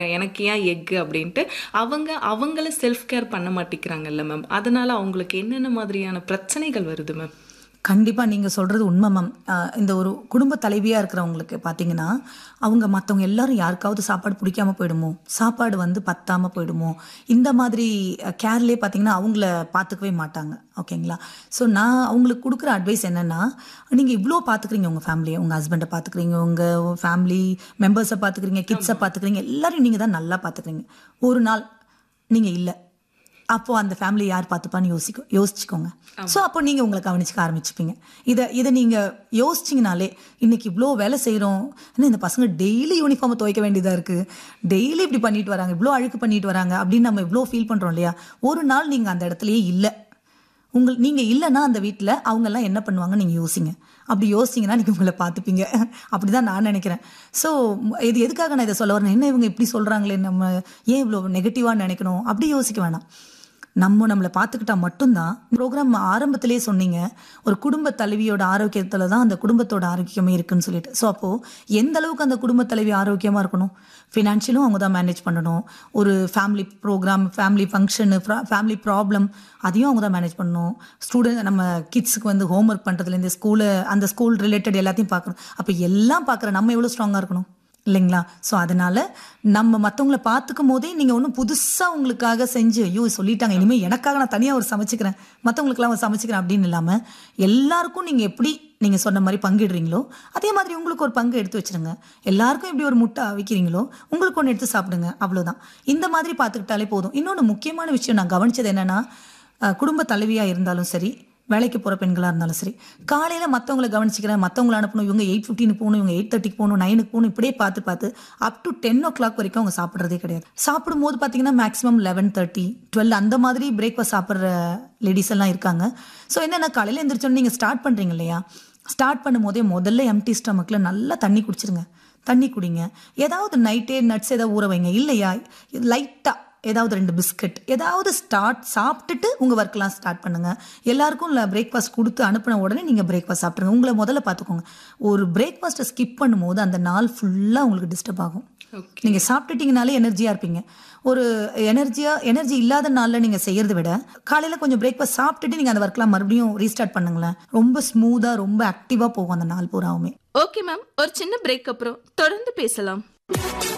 எனக்கு ஏன் எக்கு அப்படின்ட்டு அவங்க அவங்கள செல்ஃப் கேர் பண்ண மாட்டேங்கிறாங்கல்ல மேம் அதனால அவங்களுக்கு என்னென்ன மாதிரியான பிரச்சனைகள் வருது மேம் கண்டிப்பாக நீங்கள் சொல்கிறது உண்மை மேம் ஆஹ் இந்த ஒரு குடும்ப தலைவியாக இருக்கிறவங்களுக்கு பார்த்தீங்கன்னா அவங்க மற்றவங்க எல்லாரும் யாருக்காவது சாப்பாடு பிடிக்காம போயிடுமோ சாப்பாடு வந்து பத்தாமல் போயிடுமோ இந்த மாதிரி கேர்லேயே பார்த்தீங்கன்னா அவங்கள பார்த்துக்கவே மாட்டாங்க ஓகேங்களா ஸோ நான் அவங்களுக்கு கொடுக்குற அட்வைஸ் என்னென்னா நீங்கள் இவ்வளோ பார்த்துக்கிறீங்க உங்கள் ஃபேமிலியை உங்கள் ஹஸ்பண்டை பார்த்துக்கிறீங்க உங்கள் ஃபேமிலி மெம்பர்ஸை பார்த்துக்கிறீங்க கிட்ஸை பார்த்துக்கிறீங்க எல்லாரையும் நீங்கள் தான் நல்லா பார்த்துக்கிறீங்க ஒரு நாள் நீங்கள் இல்லை அப்போ அந்த ஃபேமிலி யார் பார்த்துப்பான்னு யோசிக்க யோசிச்சுக்கோங்க ஸோ அப்போ நீங்கள் உங்களை கவனிச்சுக்க ஆரம்பிச்சுப்பீங்க இதை இதை நீங்கள் யோசிச்சிங்கனாலே இன்னைக்கு இவ்வளோ வேலை செய்கிறோம் இன்னும் இந்த பசங்க டெய்லி யூனிஃபார்மை துவைக்க வேண்டியதாக இருக்குது டெய்லி இப்படி பண்ணிட்டு வராங்க இவ்வளோ அழுக்கு பண்ணிட்டு வராங்க அப்படின்னு நம்ம இவ்வளோ ஃபீல் பண்ணுறோம் இல்லையா ஒரு நாள் நீங்கள் அந்த இடத்துலயே இல்லை உங்கள் நீங்கள் இல்லைன்னா அந்த வீட்டில் அவங்கெல்லாம் என்ன பண்ணுவாங்க நீங்கள் யோசிங்க அப்படி யோசிங்கன்னா நீங்கள் உங்களை பார்த்துப்பீங்க அப்படி தான் நான் நினைக்கிறேன் ஸோ இது எதுக்காக நான் இதை சொல்ல வரேன் என்ன இவங்க இப்படி சொல்கிறாங்களே நம்ம ஏன் இவ்வளோ நெகட்டிவாக நினைக்கணும் அப்படி யோசிக்க வேணாம் நம்ம நம்மளை பார்த்துக்கிட்டா மட்டும்தான் ப்ரோக்ராம் ஆரம்பத்திலேயே சொன்னீங்க ஒரு குடும்ப தலைவியோட ஆரோக்கியத்தில் தான் அந்த குடும்பத்தோட ஆரோக்கியமே இருக்குன்னு சொல்லிட்டு ஸோ அப்போது எந்த அளவுக்கு அந்த குடும்ப தலைவி ஆரோக்கியமாக இருக்கணும் ஃபினான்ஷியலும் அவங்க தான் மேனேஜ் பண்ணணும் ஒரு family program family function family problem அதையும் அவங்க தான் மேனேஜ் பண்ணணும் ஸ்டூடெண்ட் நம்ம கிட்ஸுக்கு வந்து ஹோம்ஒர்க் பண்ணுறதுலேருந்து ஸ்கூலு அந்த ஸ்கூல் ரிலேட்டட் எல்லாத்தையும் பார்க்கணும் அப்போ எல்லாம் பார்க்குற நம்ம எவ்வளோ ஸ்ட்ராங்காக இருக்கணும் இல்லைங்களா ஸோ அதனால நம்ம மற்றவங்கள பார்த்துக்கும் போதே நீங்கள் ஒன்றும் புதுசாக உங்களுக்காக செஞ்சு ஐயோ சொல்லிட்டாங்க இனிமேல் எனக்காக நான் தனியாக ஒரு சமைச்சுக்கிறேன் மற்றவங்களுக்குலாம் ஒரு சமைச்சுக்கிறேன் அப்படின்னு இல்லாமல் எல்லாருக்கும் நீங்கள் எப்படி நீங்கள் சொன்ன மாதிரி பங்கிடுறீங்களோ அதே மாதிரி உங்களுக்கு ஒரு பங்கு எடுத்து வச்சிருங்க எல்லாருக்கும் எப்படி ஒரு முட்டை அவிக்கிறீங்களோ உங்களுக்கு ஒன்று எடுத்து சாப்பிடுங்க அவ்வளோதான் இந்த மாதிரி பார்த்துக்கிட்டாலே போதும் இன்னொன்று முக்கியமான விஷயம் நான் கவனிச்சது என்னென்னா குடும்ப தலைவியாக இருந்தாலும் சரி வேலைக்கு போகிற பெண்களாக இருந்தாலும் சரி காலையில் மற்றவங்கள கவனிச்சிக்கிறேன் மற்றவங்கள அனுப்பணும் இவங்க எயிட் ஃபிஃப்டினுக்கு போகணும் இவங்க எயிட் தேர்ட்டிக்கு போகணும் நைனுக்கு போகணும் இப்படியே பார்த்து பார்த்து up to ten o'clock வரைக்கும் அவங்க சாப்பிட்றதே கிடையாது சாப்பிடும்போது பார்த்தீங்கன்னா மேக்ஸிமம் லெவன் தேர்ட்டி டுவெல் அந்த மாதிரி பிரேக்ஃபாஸ்ட் சாப்பிட்ற லேடிஸ் எல்லாம் இருக்காங்க ஸோ என்னென்னா காலையில் எந்திரிச்சோன்னு நீங்கள் ஸ்டார்ட் பண்ணுறீங்க இல்லையா ஸ்டார்ட் பண்ணும்போதே முதல்ல எம்டி ஸ்டமக்கில் நல்லா தண்ணி குடிச்சிருங்க தண்ணி குடிங்க ஏதாவது நைட்டே நட்ஸ் ஏதாவது ஊற வைங்க இல்லையா லைட்டாக ஏதாவது ரெண்டு பிஸ்கட் ஏதாவது ஸ்டார்ட் சாப்பிட்டுட்டு உங்கள் ஒர்க்லாம் ஸ்டார்ட் பண்ணுங்கள் எல்லாருக்கும் இல்லை பிரேக்ஃபாஸ்ட் கொடுத்து அனுப்பின உடனே நீங்கள் பிரேக்ஃபாஸ்ட் சாப்பிட்ருங்க உங்களை முதல்ல பார்த்துக்கோங்க ஒரு பிரேக்ஃபாஸ்ட்டை ஸ்கிப் பண்ணும்போது அந்த நாள் ஃபுல்லாக உங்களுக்கு டிஸ்டர்ப் ஆகும் ஓகே நீங்கள் சாப்பிட்டுட்டீங்கனாலே எனர்ஜியாக இருப்பீங்க ஒரு எனர்ஜியாக எனர்ஜி இல்லாத நாளில் நீங்கள் செய்யறதை விட காலையில் கொஞ்சம் பிரேக்ஃபாஸ்ட் சாப்பிட்டுட்டு நீங்கள் அந்த ஒர்க்லாம் மறுபடியும் ரீஸ்டார்ட் பண்ணுங்களேன் ரொம்ப ஸ்மூத்தாக ரொம்ப ஆக்டிவாக போகும் அந்த நாள் பூராவுமே ஓகே மேம் ஒரு சின்ன பிரேக் அப்புறம் தொடர்ந்து பேசலாம்